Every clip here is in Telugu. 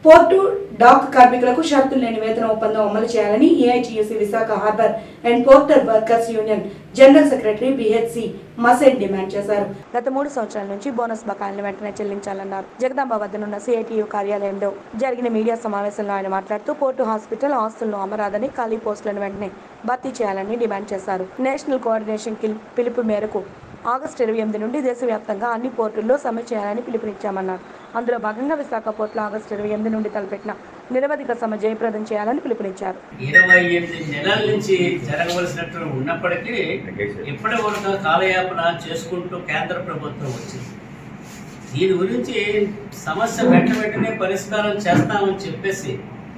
పోర్టు డాక్ కార్మికులకు షరతులు లేని వేతన ఒప్పందం అమలు చేయాలని AITUC Visakha harbour and porter workers union general secretary BHC మసేన్ డిమాండ్ చేశారు గత మూడు సంవత్సరాల నుంచి బోనస్ బకాయిలను వెంటనే చెల్లించాలన్నారు జగదాంబ వద్దనున్న సిఐటియు కార్యాలయంలో జరిగిన మీడియా సమావేశంలో ఆయన మాట్లాడుతూ పోర్టు హాస్పిటల్ ఆస్తులను అమరాదని ఖాళీ పోస్టులను వెంటనే భర్తీ చేయాలని డిమాండ్ చేశారు నేషనల్ కోఆర్డినేషన్ కిల్ పిలుపు మేరకు ఆగస్టు ఇరవై ఎనిమిది నుండి దేశవ్యాప్తంగా అన్ని పోర్టుల్లో సమ్మె చేయాలని పిలుపునిచ్చామన్నారు అందులో భాగంగా విశాఖ పోర్టులో ఆగస్టు ఇరవై ఎనిమిది నుండి తలపెట్టిన నిరవధిక సమ్మె జయప్రదం చేయాలని పిలుపునిచ్చారు ఇరవై ఎనిమిది నెలల నుంచి జరగవలసినట్టు ఉన్నప్పటికీ ఇప్పటి వరకు కాలయాపన చేసుకుంటూ కేంద్ర ప్రభుత్వం వచ్చింది దీని గురించి సమస్య వెంట వెంటనే పరిష్కారం చేస్తామని చెప్పేసి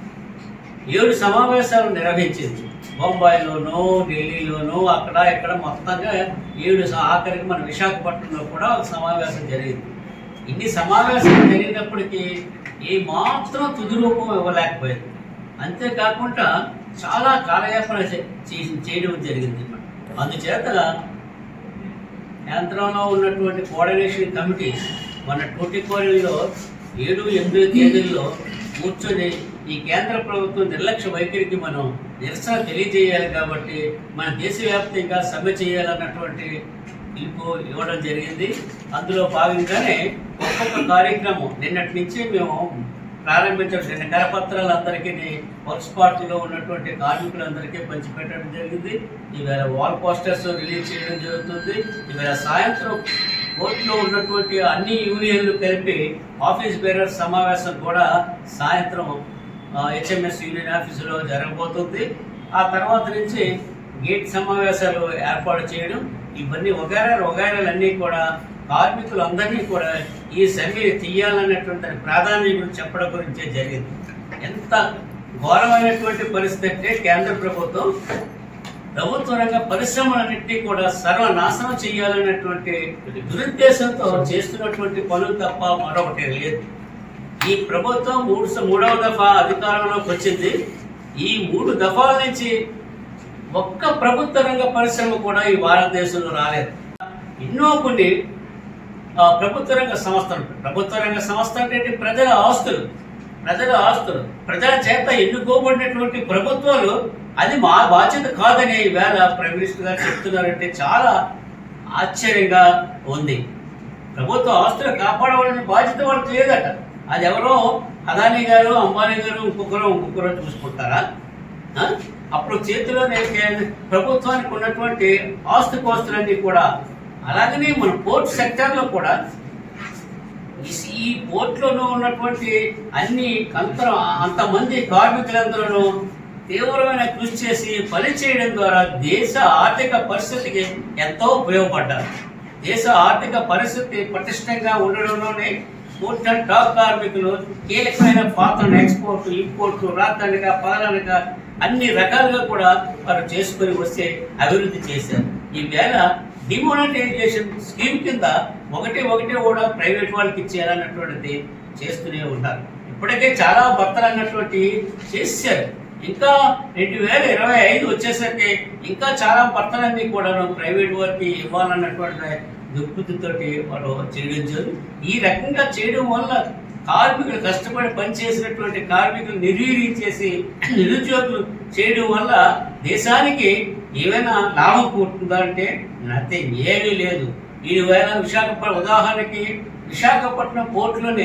ఏడు సమావేశాలు నిర్వహించింది బొంబాయిలోనూ ఢిల్లీలోనూ అక్కడ ఇక్కడ మొత్తంగా ఏడు స- ఆఖరికి మన విశాఖపట్నంలో కూడా ఒక సమావేశం జరిగింది ఇన్ని సమావేశాలు జరిగినప్పటికీ ఏ మాత్రం తుది రూపం ఇవ్వలేకపోయింది అంతేకాకుండా చాలా కాలయాపన చే- చేసి- చేయడం జరిగింది అందుచేత కేంద్రంలో ఉన్నటువంటి కోఆర్డినేషన్ కమిటీ మన టూటికోరిలో ఏడు ఎనిమిది తేదీల్లో కూర్చొని ఈ కేంద్ర ప్రభుత్వం నిర్లక్ష్య వైఖరికి మనం నిరసన తెలియజేయాలి కాబట్టి మన దేశవ్యాప్తంగా సమ్మె చేయాలన్నటువంటి పిలుపు ఇవ్వడం జరిగింది అందులో భాగంగానే ఒక్కొక్క కార్యక్రమం నిన్నటి నుంచి మేము ప్రారంభించడం నిన్న కరపత్రాలందరికీ వర్క్ స్పాట్లో ఉన్నటువంటి కార్మికులందరికీ పంచిపెట్టడం జరిగింది ఈవేళ వాల్ పోస్టర్స్ రిలీజ్ చేయడం జరుగుతుంది ఈవేళ సాయంత్రం కోర్టులో ఉన్నటువంటి అన్ని యూనియన్లు కలిపి ఆఫీస్ బేరర్ సమావేశం కూడా సాయంత్రం హెచ్ఎంఎస్ యూనియన్ ఆఫీసులో జరగబోతుంది ఆ తర్వాత నుంచి గేట్ సమావేశాలు ఏర్పాటు చేయడం ఇవన్నీ వగైరా వగైరాలన్నీ కూడా కార్మికులందరినీ కూడా ఈ సర్వే తీయాలన్నటువంటి ప్రాధాన్యం గురించి చెప్పడం గురించే జరిగింది ఎంత ఘోరమైనటువంటి పరిస్థితి అంటే కేంద్ర ప్రభుత్వం ప్రభుత్వ రంగ పరిశ్రమలన్నింటినీ కూడా సర్వనాశనం చేయాలన్నటువంటి దురుద్దేశంతో చేస్తున్నటువంటి పనులు తప్ప మరొకటి లేదు ఈ ప్రభుత్వం మూడు స- మూడవ దఫా అధికారంలోకి వచ్చింది ఈ మూడు దఫాల నుంచి ఒక్క ప్రభుత్వ రంగ పరిశ్రమ కూడా ఈ భారతదేశంలో రాలేదు ఎన్నో కొన్ని ఆ, ప్రభుత్వ రంగ సంస్థలు ప్రభుత్వ రంగ సంస్థ అంటే ఏంటి? ప్రజల ఆస్తులు ప్రజల ఆస్తులు ప్రజల చేత ఎన్నుకోబడినటువంటి ప్రభుత్వాలు అది మా బాధ్యత కాదని ఈవేళ ప్రైమ్ మినిస్టర్ గారు చెప్తున్నారంటే చాలా ఆశ్చర్యంగా ఉంది ప్రభుత్వ ఆస్తులు కాపాడవలసిన బాధ్యత వాళ్ళకి లేదట అది ఎవరో అదానీ గారు అంబానీ గారు ఇంకొకరు ఇంకొకరు చూసుకుంటారా ఆ? అప్పుడు చేతిలోనే కే- ప్రభుత్వానికి ఉన్నటువంటి ఆస్తి కోస్తులన్నీ కూడా అలాగనే మన పోర్ట్ సెక్టార్లో కూడా ఈ- ఈ పోర్ట్లోనూ ఉన్నటువంటి అన్ని అంతర అంతమంది కార్మికులందరూ తీవ్రమైన కృషి చేసి పని చేయడం ద్వారా దేశ ఆర్థిక పరిస్థితికి ఎంతో ఉపయోగపడ్డారు దేశ ఆర్థిక పరిస్థితి పటిష్టంగా ఉండడంలోనే పోర్ట్ అండ్ డాక్ కార్మికులు కీలకమైన పాత్రను ఎక్స్పోర్ట్ ఇంపోర్ట్ రాత్రనక పగలనక అన్ని రకాలుగా కూడా వారు చేసుకొని వస్తే అభివృద్ధి చేశారు ఈవేళ డిమోనటైజేషన్ స్కీమ్ కింద ఒకటి ఒకటి కూడా ప్రైవేట్ వాళ్ళకి ఇచ్చేయాలన్నటువంటిది చేస్తూనే ఉన్నారు ఇప్పటికే చాలా భర్తలు అన్నటువంటి చేశారు ఇంకా రెండు వేల ఇరవై ఐదు వచ్చేసరికి ఇంకా చాలా భర్తలన్నీ కూడా ప్రైవేట్ వారికి ఇవ్వాలన్నటువంటి దుర్బుద్ధితోటి వాళ్ళు చేయడం ఈ రకంగా చేయడం వల్ల కార్మికులు కష్టపడి పనిచేసినటువంటి కార్మికులు నిర్వీర్యం చేసి నిరుద్యోగులు చేయడం వల్ల దేశానికి ఏమైనా లాభం కూడుతుందా అంటే నథింగ్ ఏమీ లేదు ఈవేళ విశాఖపట్నం ఉదాహరణకి విశాఖపట్నం పోర్టులోనే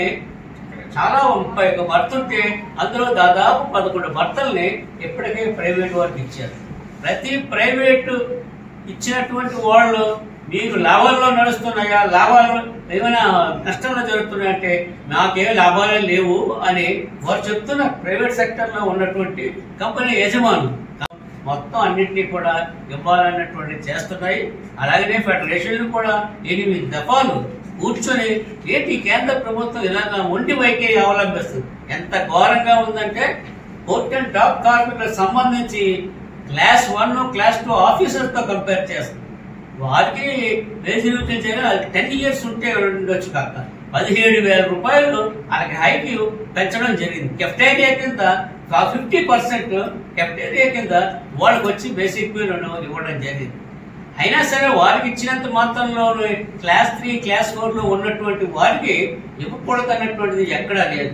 చాలా ముప్పై ఒక భర్త ఉంటే అందులో దాదాపు పదకొండు భర్తల్ని ఇప్పటికే ప్రైవేట్ వారికి ఇచ్చారు ప్రతి ప్రైవేటు ఇచ్చినటువంటి వాళ్ళు మీకు లాభాల్లో నడుస్తున్నాయా లాభాలు ఏమైనా నష్టంలో జరుగుతున్నాయంటే నాకేం లాభాలే లేవు అని వారు చెప్తున్నారు ప్రైవేట్ సెక్టర్లో ఉన్నటువంటి కంపెనీ యజమానులు మొత్తం అన్నింటినీ కూడా ఇవ్వాలన్నటువంటి చేస్తున్నాయి అలాగనే ఫెడరేషన్లు కూడా ఎనిమిది దఫాలు కూర్చొని ఏంటి కేంద్ర ప్రభుత్వం ఇలాగా ఒంటి వైఖరి అవలంబిస్తుంది ఎంత ఘోరంగా ఉందంటే పోర్ట్ అండ్ టాప్ కార్మికులకు సంబంధించి క్లాస్ వన్ క్లాస్ టూ ఆఫీసర్తో కంపేర్ చేస్తుంది వారికి వేసి చేయడం టెన్ ఇయర్స్ ఉంటే ఉండొచ్చు కాక పదిహేడు వేల రూపాయలు వాళ్ళకి హైక్ పెంచడం జరిగింది కెఫ్టేరియా కింద ఫిఫ్టీ పర్సెంట్ కెఫ్టేరియా కింద వాళ్ళకి వచ్చి బేసిక్ మీలను ఇవ్వడం జరిగింది అయినా సరే వారికి ఇచ్చినంత మాత్రంలో క్లాస్ త్రీ క్లాస్ ఫోర్లో ఉన్నటువంటి వారికి ఇవ్వకూడదు అన్నటువంటిది ఎక్కడా లేదు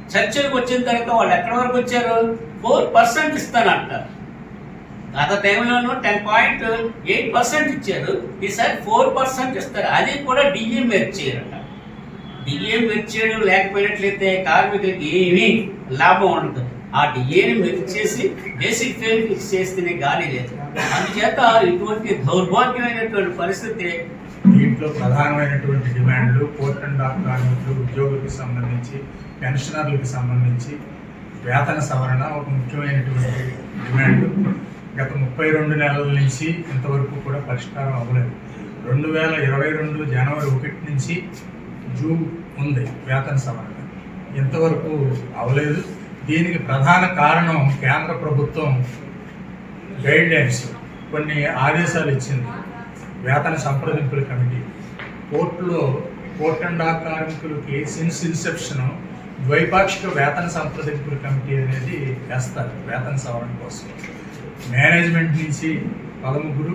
చర్చలకు వచ్చిన తర్వాత వాళ్ళు ఎక్కడి వరకు వచ్చారు ఫోర్ పర్సెంట్ ఇస్తానంటారు గత టైంలోనూ టెన్ పాయింట్ ఎయిట్ పర్సెంట్ ఇచ్చారు ఈసారి ఫోర్ పర్సెంట్ ఇస్తారు అది కూడా డిఏ మెర్చేయరట డిఏ మెర్చేయడం లేకపోయినట్లయితే కార్మికులకి ఏమీ లాభం ఉండదు ఆ డిఏని మెర్చేసి బేసిక్ పే ఫిక్స్ చేస్తేనే గాలి లేదు అందుచేత ఇటువంటి దౌర్భాగ్యమైనటువంటి పరిస్థితి దీంట్లో ప్రధానమైనటువంటి డిమాండ్లు పోర్ట్ అండ్ డాక్ కార్మికులు ఉద్యోగులకు సంబంధించి పెన్షనర్లకు సంబంధించి వేతన సవరణ ఒక ముఖ్యమైనటువంటి డిమాండ్ గత ముప్పై రెండు నెలల నుంచి ఇంతవరకు కూడా పరిష్కారం అవ్వలేదు రెండు వేల ఇరవై రెండు జనవరి ఒకటి నుంచి జూన్ ఉంది వేతన సవరణ ఇంతవరకు అవ్వలేదు దీనికి ప్రధాన కారణం కేంద్ర ప్రభుత్వం గైడ్ లైన్స్ కొన్ని ఆదేశాలు ఇచ్చింది వేతన సంప్రదింపుల కమిటీ కోర్టులో కోర్ట్ అండ్ డాక్ కార్మికులకి సిన్స్ ఇన్సెప్షన్ ద్వైపాక్షిక వేతన సంప్రదింపుల కమిటీ అనేది వేస్తారు వేతన సవరణ కోసం మేనేజ్మెంట్ నుంచి పదముగ్గురు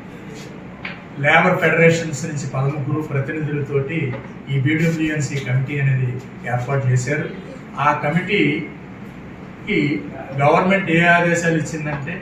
లేబర్ ఫెడరేషన్స్ నుంచి పదముగ్గురు ప్రతినిధులతోటి ఈ బీడబ్ల్యూఎన్సీ కమిటీ అనేది ఏర్పాటు చేశారు ఆ కమిటీకి గవర్నమెంట్ ఏ ఆదేశాలు ఇచ్చిందంటే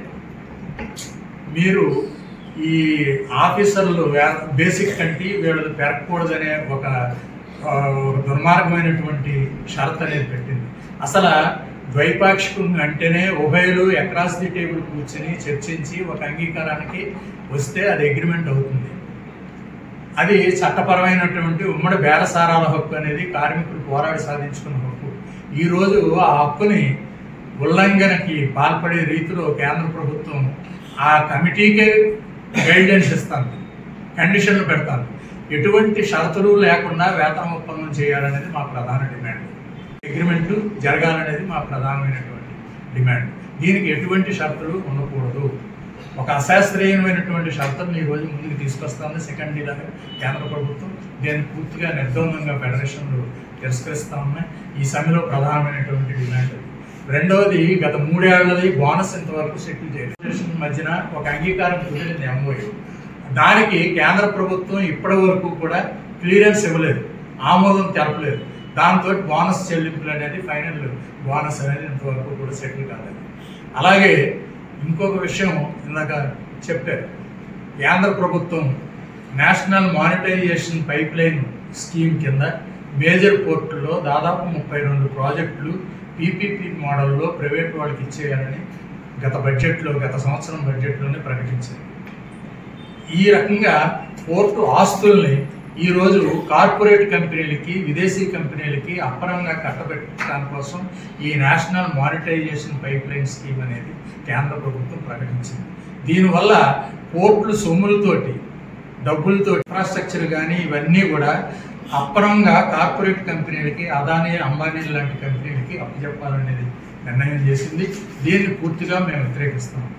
మీరు ఈ ఆఫీసర్లు వే- బేసిక్ కంటే వీళ్ళది పెరగకూడదనే ఒక ఆ, ఒక దుర్మార్గమైనటువంటి షరత్ అనేది పెట్టింది అసలు ద్వైపాక్షికం అంటేనే ఉభయలు అక్రాస్ ది టేబుల్ కూర్చొని చర్చించి ఒక అంగీకారానికి వస్తే అది అగ్రిమెంట్ అవుతుంది అది చట్టపరమైనటువంటి ఉమ్మడి బేరసారాల హక్కు అనేది కార్మికులు పోరాడి సాధించుకున్న హక్కు ఈ రోజు ఆ హక్కుని ఉల్లంఘనకి పాల్పడే రీతిలో కేంద్ర ప్రభుత్వం ఆ కమిటీకే గైడ్లైన్స్ ఇస్తుంది కండిషన్లు పెడతాను ఎటువంటి షరతులు లేకుండా వేతన ఒప్పందం చేయాలనేది మా ప్రధాన డిమాండ్ అగ్రిమెంట్ జరగాలనేది మా ప్రధానమైనటువంటి డిమాండ్ దీనికి ఎటువంటి షరతులు ఉండకూడదు ఒక అశాస్త్రీయమైనటువంటి షరతులను ఈ రోజు ముందుకు తీసుకొస్తుంది సెకండ్ ఇలాగా కేంద్ర ప్రభుత్వం దీన్ని పూర్తిగా నిర్ద్వందంగా ఫెడరేషన్లు తిరస్కరిస్తా ఉన్నాయి ఈ సమ్మెలో ప్రధానమైనటువంటి డిమాండ్ అది. రెండవది గత మూడేళ్లది బోనస్ ఇంతవరకు సెటిల్ చేయలేదు ఫెడరేషన్ మధ్యన ఒక అంగీకారం కుదిరింది ఎంఓయూ దానికి కేంద్ర ప్రభుత్వం ఇప్పటి వరకు కూడా క్లియరెన్స్ ఇవ్వలేదు ఆమోదం తెలపలేదు దాంతో బోనస్ చెల్లింపులు అనేది ఫైనల్ బోనస్ అనేది ఇంతవరకు కూడా సెటిల్ కాలేదు అలాగే ఇంకొక విషయం ఇందాక చెప్పారు కేంద్ర ప్రభుత్వం national monetisation pipeline scheme కింద మేజర్ పోర్టుల్లో దాదాపు ముప్పై రెండు ప్రాజెక్టులు పీపీపీ మోడల్లో ప్రైవేట్ వాళ్ళకి ఇచ్చేయాలని గత బడ్జెట్లో గత సంవత్సరం బడ్జెట్లోనే ప్రకటించింది ఈ రకంగా పోర్టు ఆస్తుల్ని ఈరోజు కార్పొరేట్ కంపెనీలకి విదేశీ కంపెనీలకి అప్పరంగా కట్టబెట్టడం కోసం ఈ national monetisation pipeline scheme అనేది కేంద్ర ప్రభుత్వం ప్రకటించింది దీనివల్ల పోర్టులు సొమ్ములతోటి డబ్బులతో ఇన్ఫ్రాస్ట్రక్చర్ కానీ ఇవన్నీ కూడా అప్పరంగా కార్పొరేట్ కంపెనీలకి అదానీ అంబానీ లాంటి కంపెనీలకి అప్పచెప్పాలనేది నిర్ణయం చేసింది దీన్ని పూర్తిగా మేము వ్యతిరేకిస్తాం